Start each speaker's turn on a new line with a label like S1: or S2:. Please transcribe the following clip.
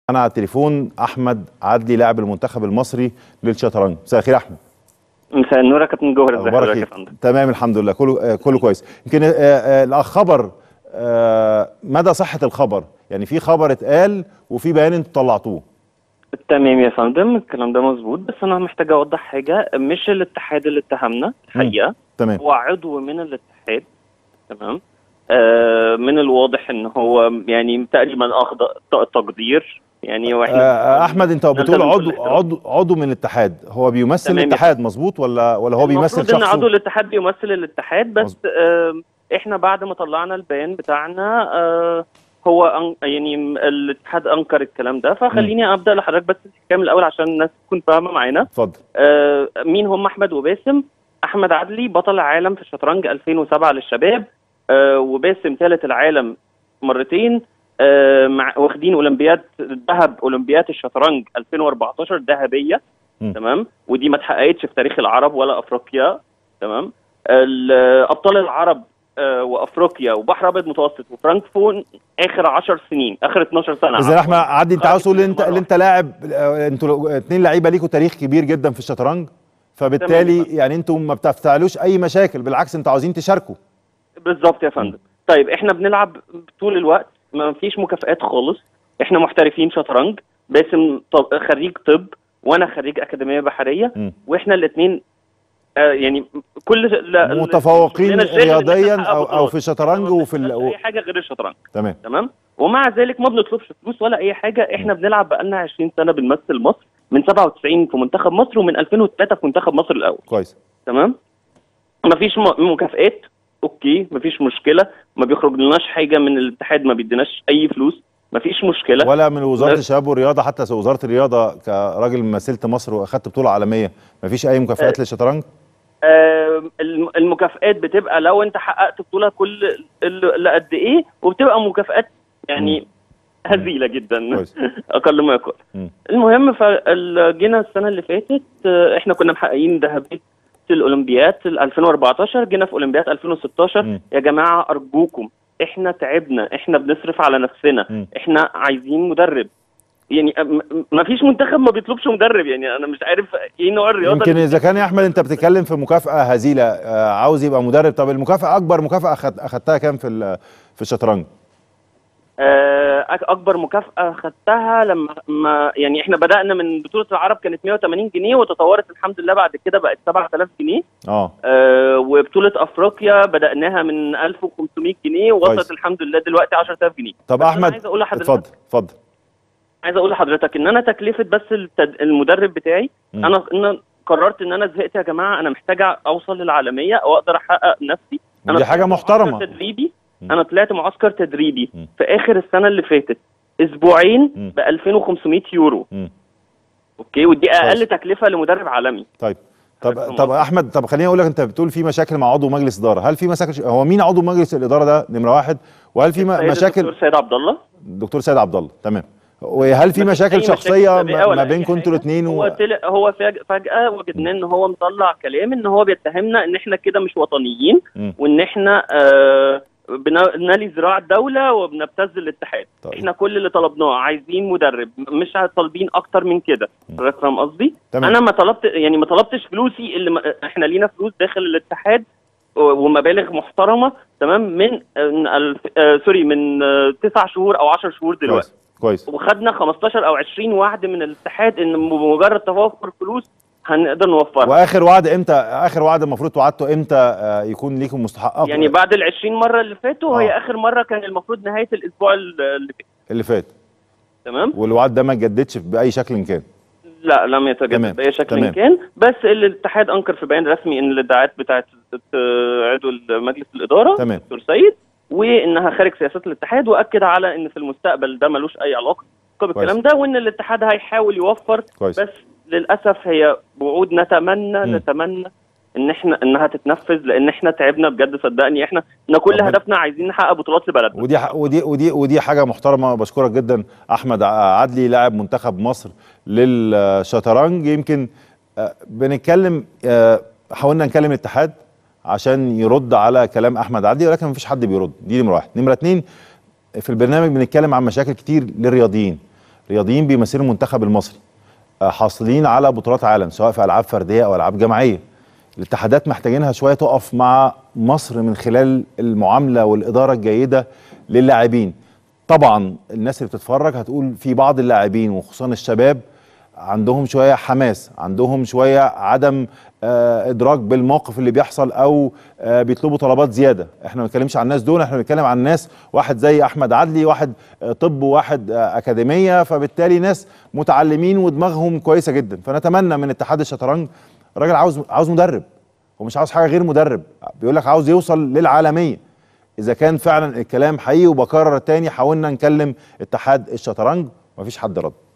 S1: انا على التليفون احمد عدلي لاعب المنتخب المصري للشطرنج مساء الخير يا احمد
S2: مساء النور يا كابتن جوهر ازي
S1: اخبارك
S2: حضرتك يا
S1: ايه
S2: فندم
S1: تمام الحمد لله كله آه كله كويس يمكن آه آه الاخ خبر آه مدى صحه الخبر يعني في خبر اتقال وفي بيان انتوا طلعتوه
S2: تمام يا فندم الكلام ده مظبوط بس انا محتاج اوضح حاجه مش الاتحاد اللي اتهمنا الحقيقه
S1: تمام
S2: هو عضو من الاتحاد تمام آه من الواضح ان هو يعني تقريبا اخذ ت- تقدير يعني واحنا
S1: آه احمد انت بتقول
S2: نلتزم
S1: عضو
S2: بالاحترام.
S1: عضو عضو من الاتحاد هو بيمثل
S2: تمام يا
S1: الاتحاد مظبوط ولا ولا هو بيمثل
S2: المفروض ان عضو
S1: شخصه
S2: الاتحاد بيمثل الاتحاد بس آه احنا بعد ما طلعنا البيان بتاعنا آه هو أن يعني م- الاتحاد انكر الكلام ده فخليني ابدا لحضرتك بس الحكام الاول عشان الناس تكون فاهمه معانا
S1: اتفضل
S2: آه مين هم احمد وباسم احمد عدلي بطل العالم في الشطرنج 2007 للشباب آه وباسم ثالث العالم مرتين آه مع واخدين اولمبياد ذهب اولمبياد الشطرنج 2014 ذهبيه
S1: م.
S2: تمام ودي ما اتحققتش في تاريخ العرب ولا افريقيا تمام ال- ابطال العرب آه وافريقيا وبحر ابيض متوسط وفرانكفون اخر 10 سنين اخر 12 سنه
S1: اذا احمد عدي انت عاوز تقول ان انت
S2: مرة
S1: ان انت لاعب آه، انتوا اثنين لعيبه ليكوا تاريخ كبير جدا في الشطرنج فبالتالي
S2: تمام.
S1: يعني انتوا ما بتفتعلوش اي مشاكل بالعكس انتوا عاوزين تشاركوا
S2: بالظبط يا فندم طيب احنا بنلعب طول الوقت ما فيش مكافآت خالص احنا محترفين شطرنج باسم طب خريج طب وانا خريج اكاديميه بحريه
S1: م.
S2: واحنا الاثنين آه يعني كل لا
S1: متفوقين
S2: شغلنا الشاغل إن إحنا
S1: رياضيا
S2: نحقق
S1: او او
S2: بطولات.
S1: في الشطرنج
S2: ما
S1: وفي
S2: بنعملش
S1: ال...
S2: اي حاجه غير الشطرنج
S1: تمام
S2: تمام ومع ذلك ما بنطلبش فلوس ولا اي حاجه احنا بنلعب بقالنا 20 سنه بنمثل مصر من 97 في منتخب مصر ومن 2003 في منتخب مصر الاول
S1: كويس
S2: تمام مفيش م- مكافئات اوكي مفيش مشكله ما بيخرجلناش حاجه من الاتحاد ما بيديناش اي فلوس مفيش مشكله
S1: ولا من وزاره
S2: لا.
S1: الشباب والرياضه حتى وزاره الرياضه كراجل مثلت مصر واخدت بطوله عالميه ما فيش اي مكافآت للشطرنج
S2: آه الم- المكافئات بتبقى لو انت حققت بطوله كل ال- قد ايه وبتبقى مكافئات يعني هزيله جدا
S1: كويس.
S2: اقل ما يقال
S1: مم.
S2: المهم فجينا السنه اللي فاتت آه، احنا كنا محققين ذهبيه الاولمبياد ال 2014 جينا في اولمبياد 2016
S1: مم.
S2: يا جماعه ارجوكم احنا تعبنا احنا بنصرف على نفسنا
S1: مم.
S2: احنا عايزين مدرب يعني ما فيش منتخب ما بيطلبش مدرب يعني انا مش عارف ايه نوع الرياضه
S1: يمكن
S2: اللي
S1: اذا كان يا احمد انت بتتكلم في مكافاه هزيله آه، عاوز يبقى مدرب طب المكافاه اكبر مكافاه أخد- اخدتها كام في ال- في الشطرنج
S2: آه، أك- اكبر مكافاه خدتها لما ما يعني احنا بدانا من بطوله العرب كانت 180 جنيه وتطورت الحمد لله بعد كده بقت 7000 جنيه
S1: اه
S2: آه، وبطوله افريقيا بداناها من 1500 جنيه
S1: كويس.
S2: ووصلت الحمد لله دلوقتي 10000 جنيه
S1: طب
S2: بس أنا
S1: احمد
S2: عايز اقول لحضرتك
S1: اتفضل اتفضل
S2: عايز اقول لحضرتك ان انا تكلفه بس التد... المدرب بتاعي
S1: مم.
S2: انا انا قررت ان انا زهقت يا جماعه انا محتاج اوصل للعالميه واقدر احقق نفسي انا
S1: ودي حاجه
S2: طلعت
S1: محترمه
S2: معسكر تدريبي
S1: مم.
S2: انا طلعت معسكر تدريبي
S1: مم.
S2: في اخر السنه اللي فاتت اسبوعين
S1: مم.
S2: ب 2500 يورو
S1: مم.
S2: اوكي ودي اقل
S1: كويس.
S2: تكلفه لمدرب عالمي
S1: طيب طب
S2: فاهم
S1: طب
S2: قصدي؟
S1: احمد طب خليني اقول لك انت بتقول في مشاكل مع عضو مجلس اداره هل في مشاكل هو مين عضو مجلس الاداره ده نمره واحد وهل في م-
S2: السيد
S1: مشاكل
S2: الدكتور سيد عبد الله
S1: دكتور سيد عبد الله تمام وهل في
S2: مفيش
S1: مشاكل
S2: أي
S1: شخصيه
S2: سابقة
S1: ما-
S2: ولا
S1: ما
S2: أي
S1: بينكم انتوا
S2: حاجة.
S1: الاثنين
S2: هو طلع هو فج- فجاه وجدنا ان هو مطلع كلام ان هو بيتهمنا ان احنا كده مش وطنيين
S1: مم.
S2: وان احنا آه بنالي ذراع الدوله وبنبتز الاتحاد
S1: طيب.
S2: احنا كل اللي طلبناه عايزين مدرب مش طالبين اكتر من كده
S1: مم.
S2: حضرتك فاهم قصدي
S1: تمام.
S2: انا ما طلبت يعني ما طلبتش فلوسي اللي ما احنا لينا فلوس داخل الاتحاد و- ومبالغ محترمه تمام من آه، الف... آه سوري من آه تسع شهور او 10 شهور دلوقتي
S1: كويس كويس
S2: وخدنا 15 او 20 وعد من الاتحاد ان بمجرد توفر فلوس هنقدر نوفرها
S1: واخر وعد امتى اخر وعد المفروض وعدته امتى آه، يكون ليكم مستحق
S2: يعني بعد ال 20 مره اللي فاتوا
S1: آه.
S2: هي اخر مره كان المفروض نهايه الاسبوع اللي فات
S1: اللي فات
S2: تمام
S1: والوعد ده ما اتجددش باي شكل كان
S2: لا لم
S1: تمام.
S2: يتجدد باي شكل
S1: تمام.
S2: كان بس الاتحاد انكر في بيان رسمي ان الادعاءات بتاعت عضو مجلس الاداره
S1: تمام.
S2: دكتور سيد وانها خارج سياسات الاتحاد واكد على ان في المستقبل ده ملوش اي علاقه بالكلام ده وان الاتحاد هيحاول يوفر
S1: كويس
S2: بس للاسف هي وعود نتمنى
S1: مم.
S2: نتمنى ان احنا انها تتنفذ لان احنا تعبنا بجد صدقني احنا احنا كل
S1: ربنا-
S2: هدفنا عايزين نحقق بطولات لبلدنا
S1: ودي ح- ودي ودي ودي حاجه محترمه بشكرك جدا احمد ع- عدلي لاعب منتخب مصر للشطرنج يمكن آه، بنتكلم آه، حاولنا نكلم الاتحاد عشان يرد على كلام احمد عدلي ولكن مفيش حد بيرد دي نمره واحد نمره اتنين في البرنامج بنتكلم عن مشاكل كتير للرياضيين رياضيين بيمثلوا المنتخب المصري آه، حاصلين على بطولات عالم سواء في العاب فرديه او العاب جماعيه الاتحادات محتاجينها شويه تقف مع مصر من خلال المعامله والاداره الجيده للاعبين طبعا الناس اللي بتتفرج هتقول في بعض اللاعبين وخصوصا الشباب عندهم شويه حماس عندهم شويه عدم آه ادراك بالموقف اللي بيحصل او آه بيطلبوا طلبات زياده احنا ما بنتكلمش عن الناس دول احنا بنتكلم عن ناس واحد زي احمد عدلي واحد آه طب وواحد آه اكاديميه فبالتالي ناس متعلمين ودماغهم كويسه جدا فنتمنى من اتحاد الشطرنج الراجل عاوز عاوز مدرب هو مش عاوز حاجه غير مدرب بيقول لك عاوز يوصل للعالميه اذا كان فعلا الكلام حقيقي وبكرر تاني حاولنا نكلم اتحاد الشطرنج مفيش حد رد